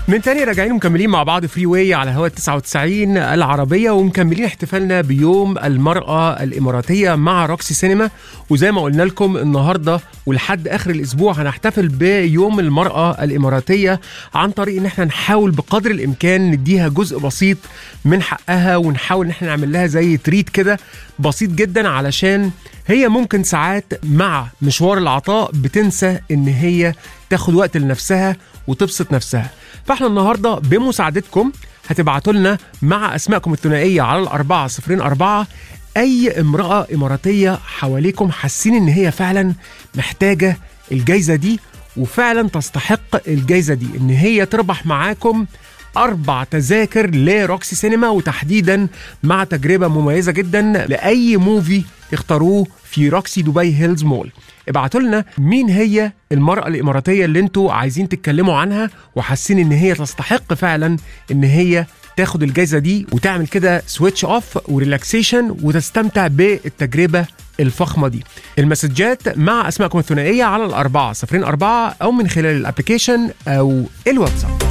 من تاني راجعين مكملين مع بعض فري واي على هوا 99 العربية ومكملين احتفالنا بيوم المرأة الإماراتية مع روكسي سينما وزي ما قلنا لكم النهاردة ولحد آخر الأسبوع هنحتفل بيوم المرأة الإماراتية عن طريق إن احنا نحاول بقدر الإمكان نديها جزء بسيط من حقها ونحاول إن احنا نعمل لها زي تريت كده بسيط جدا علشان هي ممكن ساعات مع مشوار العطاء بتنسى إن هي تاخد وقت لنفسها وتبسط نفسها فاحنا النهارده بمساعدتكم هتبعتوا لنا مع اسمائكم الثنائيه على الأربعة صفرين أربعة أي امرأة إماراتية حواليكم حاسين إن هي فعلا محتاجة الجايزة دي وفعلا تستحق الجايزة دي إن هي تربح معاكم أربع تذاكر لروكسي سينما وتحديدا مع تجربة مميزة جدا لأي موفي تختاروه في روكسي دبي هيلز مول ابعتوا لنا مين هي المرأة الإماراتية اللي انتوا عايزين تتكلموا عنها وحاسين ان هي تستحق فعلا ان هي تاخد الجايزة دي وتعمل كده سويتش اوف وريلاكسيشن وتستمتع بالتجربة الفخمة دي المسجات مع أسمائكم الثنائية على الأربعة صفرين أربعة أو من خلال الأبليكيشن أو الواتساب